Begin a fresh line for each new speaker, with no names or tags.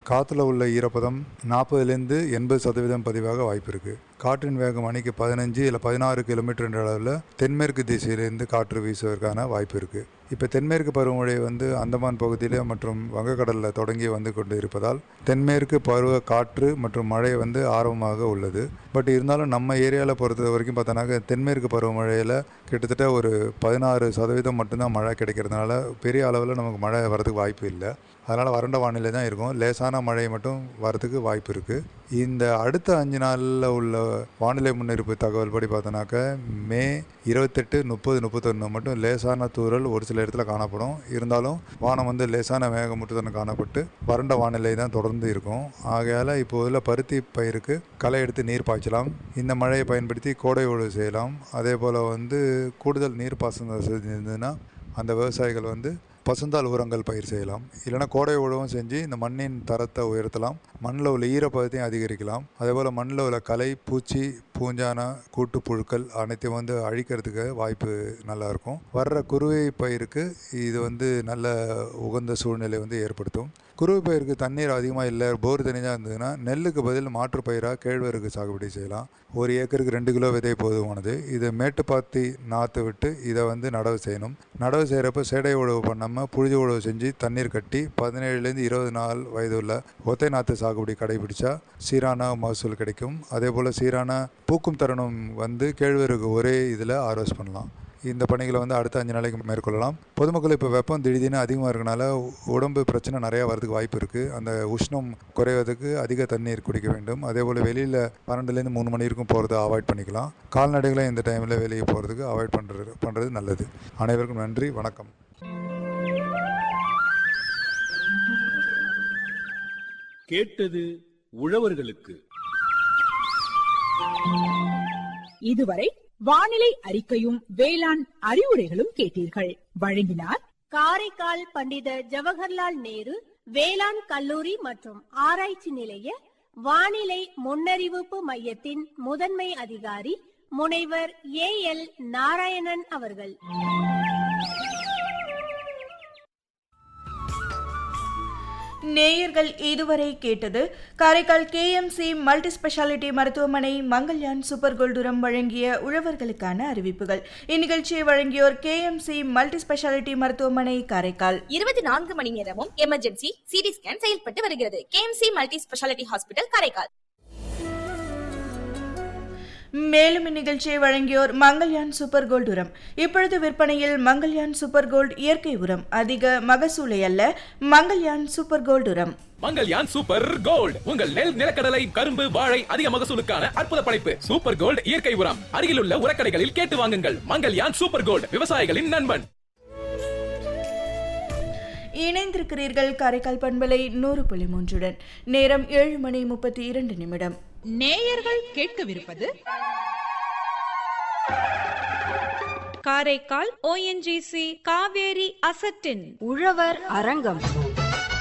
காற்றுல உள்ள ஈரப்பதம் நாற்பதுலேருந்து எண்பது சதவீதம் பதிவாக வாய்ப்பு இருக்குது காற்றின் வேகம் மணிக்கு பதினஞ்சு இல்லை பதினாறு கிலோமீட்டர் என்ற அளவில் தென்மேற்கு திசையிலிருந்து காற்று வீசுவதற்கான வாய்ப்பு இருக்குது இப்போ தென்மேற்கு பருவமழை வந்து அந்தமான் பகுதியில் மற்றும் வங்கக்கடலில் தொடங்கி வந்து கொண்டு இருப்பதால் தென்மேற்கு பருவ காற்று மற்றும் மழை வந்து ஆர்வமாக உள்ளது பட் இருந்தாலும் நம்ம ஏரியாவில் பொறுத்த வரைக்கும் பார்த்தோன்னாக்க தென்மேற்கு பருவமழையில் கிட்டத்தட்ட ஒரு பதினாறு சதவீதம் மட்டும்தான் மழை கிடைக்கிறதுனால பெரிய அளவில் நமக்கு மழை வரதுக்கு வாய்ப்பு இல்லை அதனால் வறண்ட வானிலை தான் இருக்கும் லேசான மழை மட்டும் வரதுக்கு வாய்ப்பு இருக்குது இந்த அடுத்த அஞ்சு நாளில் உள்ள வானிலை முன்னறிப்பு தகவல் படி பார்த்தோன்னாக்க மே இருபத்தெட்டு முப்பது முப்பத்தொன்று மட்டும் லேசான தூறல் ஒரு சில இடத்துல காணப்படும் இருந்தாலும் வானம் வந்து லேசான மேகமூட்டத்துடன் காணப்பட்டு வறண்ட வானிலை தான் தொடர்ந்து இருக்கும் ஆகையால் இப்போதில் பருத்தி பயிருக்கு களை எடுத்து நீர் பாய்ச்சலாம் இந்த மழையை பயன்படுத்தி கோடை உழவு செய்யலாம் அதே போல் வந்து கூடுதல் நீர் பாசன வசதி இருந்ததுன்னா அந்த விவசாயிகள் வந்து பசுந்தாள் உரங்கள் பயிர் செய்யலாம் இல்லைனா கோடை உழவும் செஞ்சு இந்த மண்ணின் தரத்தை உயர்த்தலாம் மண்ணில் உள்ள ஈரப்பதத்தையும் அதிகரிக்கலாம் அதே போல் மண்ணில் உள்ள களை பூச்சி பூஞ்சான கூட்டு புழுக்கள் அனைத்தையும் வந்து அழிக்கிறதுக்கு வாய்ப்பு நல்லாயிருக்கும் வர்ற குருவை பயிருக்கு இது வந்து நல்ல உகந்த சூழ்நிலை வந்து ஏற்படுத்தும் குருவை பயிருக்கு தண்ணீர் அதிகமாக இல்லை போர் தண்ணி தான் இருந்ததுன்னா நெல்லுக்கு பதில் மாற்று பயிராக கேழ்வரகு சாகுபடி செய்யலாம் ஒரு ஏக்கருக்கு ரெண்டு கிலோ விதை போதுமானது இது மேட்டுப்பாத்தி நாற்று விட்டு இதை வந்து நடவு செய்யணும் நடவு செய்கிறப்ப சேடை உழவு பண்ணாமல் புழுதி உழவு செஞ்சு தண்ணீர் கட்டி பதினேழுலேருந்து இருபது நாள் வயது உள்ள ஒத்தை நாற்று சாகுபடி கடைபிடிச்சா சீரான மகசூல் கிடைக்கும் அதே போல் சீரான பூக்கும் தருணம் வந்து கேழ்வரகு ஒரே இதில் ஆர்வஸ் பண்ணலாம் இந்த பணிகளை வந்து அடுத்த அஞ்சு நாளைக்கு மேற்கொள்ளலாம் பொதுமக்கள் இப்போ வெப்பம் திடீர்னு அதிகமாக இருக்கனால உடம்பு பிரச்சனை நிறையா வரதுக்கு வாய்ப்பு இருக்குது அந்த உஷ்ணம் குறைவதற்கு அதிக தண்ணீர் குடிக்க வேண்டும் அதே போல் வெளியில் பன்னெண்டுலேருந்து மூணு மணி வரைக்கும் போகிறத அவாய்ட் பண்ணிக்கலாம் கால்நடைகளை இந்த டைமில் வெளியே போகிறதுக்கு அவாய்ட் பண்ணுறது பண்ணுறது நல்லது அனைவருக்கும் நன்றி வணக்கம்
கேட்டது உழவர்களுக்கு
இதுவரை வானிலை அறிக்கையும் வேளாண் அறிவுரைகளும் கேட்டீர்கள் வழங்கினார்
காரைக்கால் பண்டித ஜவஹர்லால் நேரு வேளாண் கல்லூரி மற்றும் ஆராய்ச்சி நிலைய வானிலை முன்னறிவிப்பு மையத்தின் முதன்மை அதிகாரி முனைவர் ஏ எல் நாராயணன் அவர்கள்
நேயர்கள் இதுவரை கேட்டது காரைக்கால் கேஎம்சி மல்டி ஸ்பெஷாலிட்டி மருத்துவமனை மங்கள்யான் சூப்பர் கோல்டுரம் வழங்கிய உழவர்களுக்கான அறிவிப்புகள் இந்நிகழ்ச்சியை வழங்கியோர் கேஎம்சி மல்டி ஸ்பெஷாலிட்டி மருத்துவமனை காரைக்கால்
இருபத்தி நான்கு மணி நேரமும் எமர்ஜென்சி சிடி ஸ்கேன் செயல்பட்டு வருகிறது KMC multi specialty hospital Karaikal
மேலும் இந்நிகழ்ச்சியை வழங்கியோர் மங்கள்யான் சூப்பர் கோல்டு உரம் இப்பொழுது விற்பனையில் மங்கள்யான் சூப்பர் கோல்டு இயற்கை உரம் அதிக மகசூலை அல்ல மங்கள்யான் சூப்பர் கோல்டு உரம்
மங்கல்யான் சூப்பர் கோல்ட் உங்கள் நெல் நிலக்கடலை கரும்பு வாழை அதிக மகசூலுக்கான அற்புத படைப்பு சூப்பர் கோல்ட் இயற்கை உரம் அருகிலுள்ள உரக்கடைகளில் கேட்டு வாங்குங்கள் மங்கல்யான் சூப்பர் கோல்ட் விவசாயிகளின் நண்பன்
இணைந்திருக்கிறீர்கள் காரைக்கால் பண்பலை நூறு புள்ளி மூன்றுடன் நேரம் ஏழு மணி முப்பத்தி இரண்டு நிமிடம்
நேயர்கள் கேட்கவிருப்பது
காரைக்கால் ஓஎன்ஜிசி காவேரி அசட்டின்
உழவர் அரங்கம்